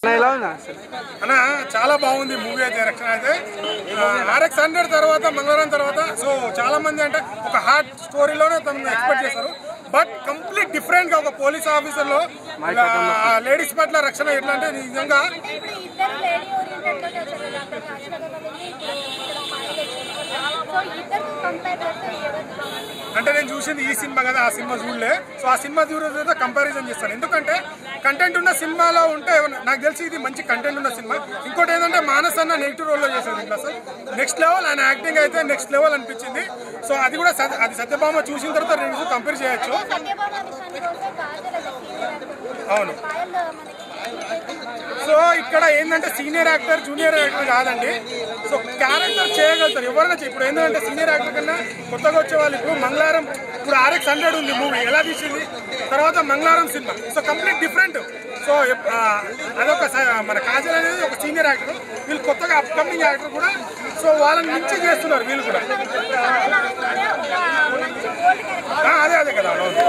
ఎలా ఉన్నా అసలు అన్న చాలా బాగుంది మూవీ అయితే రక్షణ అయితే ఆర్ఎక్స్ హండ్రెడ్ తర్వాత మంగళవారం తర్వాత సో చాలా మంది అంటే ఒక హార్ట్ స్టోరీలోనే తను ఎక్స్పెక్ట్ చేశారు బట్ కంప్లీట్ డిఫరెంట్ గా ఒక పోలీస్ ఆఫీసర్ లో లేడీస్ పట్ల రక్షణ ఎట్లా అంటే నిజంగా ఇప్పుడు ఇద్దరు లేడీ ఓరియంటెడ్ గా చేశారు అక్కడ కాశీనగర్ వెళ్ళి ఇక్కడ ఇక్కడ మైండ్ తెచ్చుకుంటారు సో ఇద్దరు కంపేర్ చేస్తే ఎవరు బాగుంటుంది అంటే నేను చూసింది ఈ సినిమా కదా ఆ సినిమా చూడలే సో ఆ సినిమా చూడలేదు కంపారిజన్ చేస్తాను ఎందుకంటే కంటెంట్ ఉన్న సినిమాలో ఉంటే నాకు తెలిసి ఇది మంచి కంటెంట్ ఉన్న సినిమా ఇంకోటి ఏంటంటే మానస్ అన్న నెగిటివ్ రోల్లో చేశాడు ఇంట్లో అసలు నెక్స్ట్ లెవెల్ ఆయన యాక్టింగ్ అయితే నెక్స్ట్ లెవెల్ అనిపించింది సో అది కూడా సత్య- అది సత్యభామ చూసిన తర్వాత రెండు కంపేర్ చేయొచ్చు సత్యభామ విషయానికి వస్తే కాజల్ అది సీనియర్ అవును పాయల్ మనకి సో ఇక్కడ ఏంటంటే సీనియర్ యాక్టర్ జూనియర్ యాక్టర్ కాదండి సో క్యారెక్టర్ చేయగలుగుతారు ఎవరైనా చేయ- ఇప్పుడు ఏంటంటే సీనియర్ యాక్టర్ కన్నా కొత్తగా వచ్చే వాళ్ళు ఇప్పుడు మంగళవారం ఇప్పుడు ఆర్ఎక్స్ హండ్రెడ్ ఉంది మూవీ ఎలా తీసింది తర్వాత మంగళవారం సినిమా సో కంప్లీట్ డిఫరెంట్ సో ఎప్- ఆ, అదొక స- మన కాజల్ అనేది ఒక సీనియర్ యాక్టర్ వీళ్ళు కొత్తగా అప్కమింగ్ యాక్టర్ కూడా సో వాళ్ళని మించి చేస్తున్నారు వీళ్ళు కూడా పాయల్ అనగానే ఒక మంచి గోల్డ్ క్యారెక్టర్ ఆ, అదే అదే కదా అవును.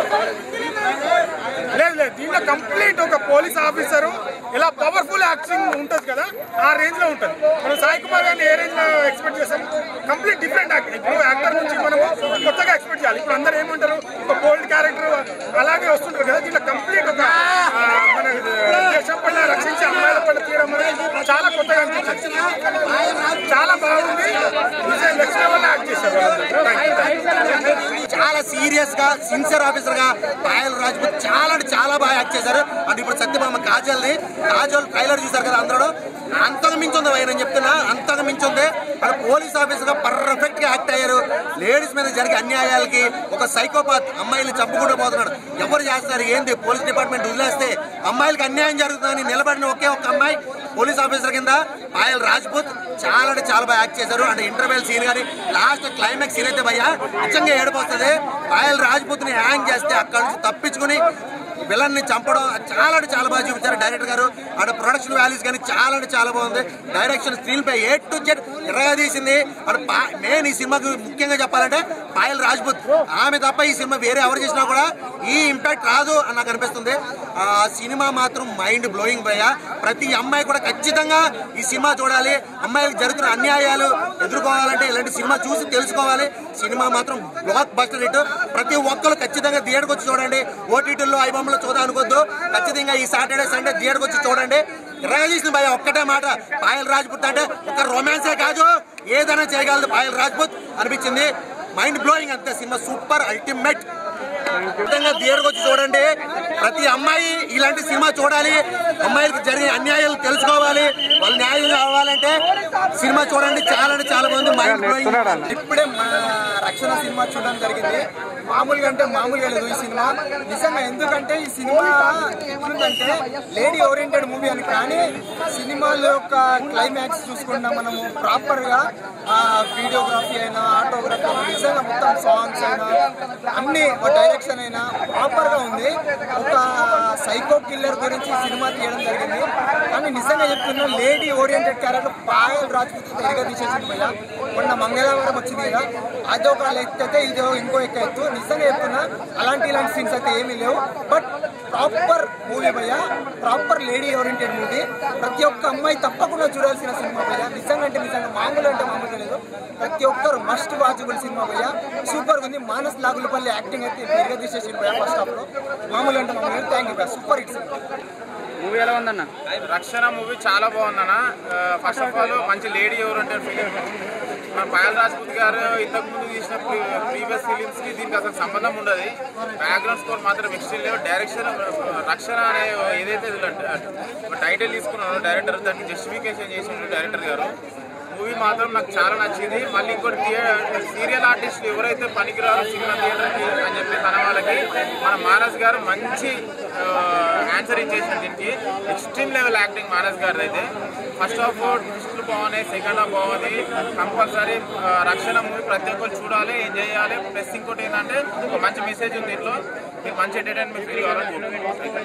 లేదు లేదు దీంట్లో కంప్లీట్ ఒక పోలీస్ ఆఫీసర్ ఇలా పవర్ఫుల్ యాక్టింగ్ ఉంటుంది కదా ఆ రేంజ్ లో ఉంటుంది మనం సాయి కుమార్ గారిని ఏ రేంజ్ లో ఎక్స్పెక్ట్ చేస్తాం కంప్లీట్ డిఫరెంట్ యాక్టర్ ఇప్పుడు యాక్టర్ నుంచి మనము కొత్తగా ఎక్స్పెక్ట్ చేయాలి ఇప్పుడు అందరూ ఏమంటారు ఒక బోల్డ్ క్యారెక్టర్ అలాగే వస్తుంటారు కదా దీంట్లో కంప్లీట్ ఒక ఆ, మన దేశం పైన రక్షించి అమ్మాయిల పైన తీయడం అనేది చాలా కొత్తగా అనిపించింది చాలా బాగుంది నెక్స్ట్ లెవెల్ యాక్ట్ చేశారు వాళ్ళందరూ. చాలా సీరియస్ గా సిన్సియర్ ఆఫీసర్ గా పాయల్ రాజ్పూత్ చాలా అంటే చాలా బాగా యాక్ట్ చేశారు అంటే ఇప్పుడు సత్యభామ కాజల్ ని కాజల్ ట్రైలర్ చూసారు కదా అందరూ అంతగా మించుంది భయ నేను చెప్తున్నా అంతగా మించుంది అంటే పోలీస్ ఆఫీసర్ గా పర్ఫెక్ట్ గా యాక్ట్ అయ్యారు లేడీస్ మీద జరిగే అన్యాయాలకి ఒక సైకోపాత్ అమ్మాయిలు చంపుకుంటూ పోతున్నాడు ఎవరు చేస్తారు ఏంది పోలీస్ డిపార్ట్మెంట్ వదిలేస్తే అమ్మాయిలకి అన్యాయం జరుగుతుందని నిలబడిన ఒకే ఒక అమ్మాయి పోలీస్ ఆఫీసర్ కింద పాయల్ రాజ్పూత్ చాలా అంటే చాలా బాగా యాక్ట్ చేశారు అంటే ఇంటర్వెల్ సీన్ కానీ లాస్ట్ క్లైమాక్స్ సీన్ అయితే భయ్యా నిజంగా ఏడుపు వస్తుంది పాయల్ రాజ్పూత్ ని హ్యాంగ్ చేస్తే అక్కడ నుంచి తప్పించుకుని విలన్ ని చంపడం చాలా అంటే చాలా బాగా చూపించారు డైరెక్టర్ గారు అక్కడ ప్రొడక్షన్ వాల్యూస్ కానీ చాలా అంటే చాలా బాగుంది డైరెక్షన్ స్క్రీన్ పై ఏ టు జెడ్ ఎర్రగా తీసింది అక్కడ మెయిన్ ఈ సినిమాకి ముఖ్యంగా చెప్పాలంటే పాయల్ రాజ్పూత్ ఆమె తప్ప ఈ సినిమా వేరే ఎవరు చేసినా కూడా ఈ ఇంపాక్ట్ రాదు అని నాకు అనిపిస్తుంది ఆ సినిమా మాత్రం మైండ్ బ్లోయింగ్ భయ్య ప్రతి అమ్మాయి కూడా ఖచ్చితంగా ఈ సినిమా చూడాలి అమ్మాయిలకు జరుగుతున్న అన్యాయాలు ఎదుర్కోవాలంటే ఇలాంటి సినిమా చూసి తెలుసుకోవాలి సినిమా మాత్రం బ్లాక్ బస్టర్ హిట్ ప్రతి ఒక్కరు ఖచ్చితంగా థియేటర్కి వచ్చి చూడండి ఓటీటీల్లో ఐబొమ్మలో చూద్దాం అనుకోద్దు ఖచ్చితంగా ఈ సాటర్డే సండే థియేటర్కి వచ్చి చూడండి ఎర్రగా చేసిన భయ ఒక్కటే మాట పాయల్ రాజ్పూత్ అంటే ఒక రొమాన్సే కాదు ఏదైనా చేయగలదు పాయల్ రాజ్పూత్ అనిపించింది మైండ్ బ్లోయింగ్ అంతే సినిమా సూపర్ అల్టిమేట్ ఖచ్చితంగా థియేటర్కి వచ్చి చూడండి ప్రతి అమ్మాయి ఇలాంటి సినిమా చూడాలి అమ్మాయిలకు జరిగే అన్యాయాలు తెలుసుకోవాలి వాళ్ళు న్యాయం కావాలంటే సినిమా చూడండి చాలా అంటే చాలా బాగుంది మైండ్ బ్లోయింగ్ ఇప్పుడే మా రక్షణ సినిమా చూడడం జరిగింది మామూలుగా అంటే మామూలుగా లేదు ఈ సినిమా నిజంగా ఎందుకంటే ఈ సినిమా ఎట్లుందంటే లేడీ ఓరియంటెడ్ మూవీ అని కానీ సినిమాలో యొక్క క్లైమాక్స్ చూసుకున్నా మనము ప్రాపర్ గా వీడియోగ్రఫీ అయినా ఆటోగ్రఫీ అయినా నిజంగా మొత్తం సాంగ్స్ అయినా అన్ని డైరెక్షన్ అయినా ప్రాపర్ గా ఉంది ఒక సైకో కిల్లర్ గురించి ఈ సినిమా తీయడం జరిగింది కానీ నిజంగా చెప్తున్నా lady oriented character Payal Rajput ఎరగా తీసేసింది భయ్యా మొన్న మంగళవారం వచ్చింది కదా అదొక లెక్క అయితే ఇదో ఇంకో ఎక్క ఎత్తు నిజంగా చెప్తున్నా అలాంటి ఇలాంటి సీన్స్ అయితే ఏమీ లేవు బట్ ప్రాపర్ మూవీ భయ్య ప్రాపర్ లేడీ ఓరియంటెడ్ మూవీ ప్రతి ఒక్క అమ్మాయి తప్పకుండా చూడాల్సిన సినిమా భయ్య నిజంగా అంటే నిజంగా మామూలు అంటే మామూలుగా లేదు ప్రతి ఒక్కరు మస్ట్ వాచబుల్ సినిమా భయ్య సూపర్ ఉంది మానస్ లాగులపల్లి యాక్టింగ్ అయితే ఎరగా తీసేసింది భయ్య ఫస్ట్ హాఫ్ లో మామూలు అంటే మామూలు థ్యాంక్ యూ భయ్య సూపర్ హిట్ సినిమా మూవీ ఎలా ఉందన్న రక్షణ మూవీ చాలా బాగుందన్న ఫస్ట్ ఆఫ్ ఆల్ మంచి లేడీ ఓరియంటెడ్ ఫిలిం మన పాయల్ రాజ్పూత్ గారు ఇంతకు ముందు తీసిన ప్రీవియస్ ఫిలిమ్స్ కి దీనికి అసలు సంబంధం ఉండదు బ్యాక్గ్రౌండ్ స్కోర్ మాత్రం ఎక్స్ట్రీమ్ లేవు డైరెక్షన్ రక్షణ అనే ఏదైతే టైటిల్ తీసుకున్నారో డైరెక్టర్ దాన్ని జస్టిఫికేషన్ చేసిండు డైరెక్టర్ గారు మూవీ మాత్రం నాకు చాలా నచ్చింది మళ్ళీ ఇంకోటి సీరియల్ ఆర్టిస్టులు ఎవరైతే పనికిరారో సినిమా థియేటర్కి అని చెప్పి తన వాళ్ళకి మన మానస్ గారు మంచి ఆన్సర్ ఇచ్చేసింది దీనికి ఎక్స్ట్రీమ్ లెవెల్ యాక్టింగ్ మానస్ గారిది అయితే ఫస్ట్ హాఫ్ ట్విస్టులు బాగున్నాయి సెకండ్ హాఫ్ బాగుంది కంపల్సరీ రక్షణ మూవీ ప్రతి ఒక్కరు చూడాలి ఎంజాయ్ చేయాలి ప్లస్ ఇంకోటి ఏంటంటే ఒక మంచి మెసేజ్ ఉంది దీంట్లో మీరు మంచి ఎంటర్టైన్మెంట్ ఫీల్ కావాలని కోరుకుంటున్నాను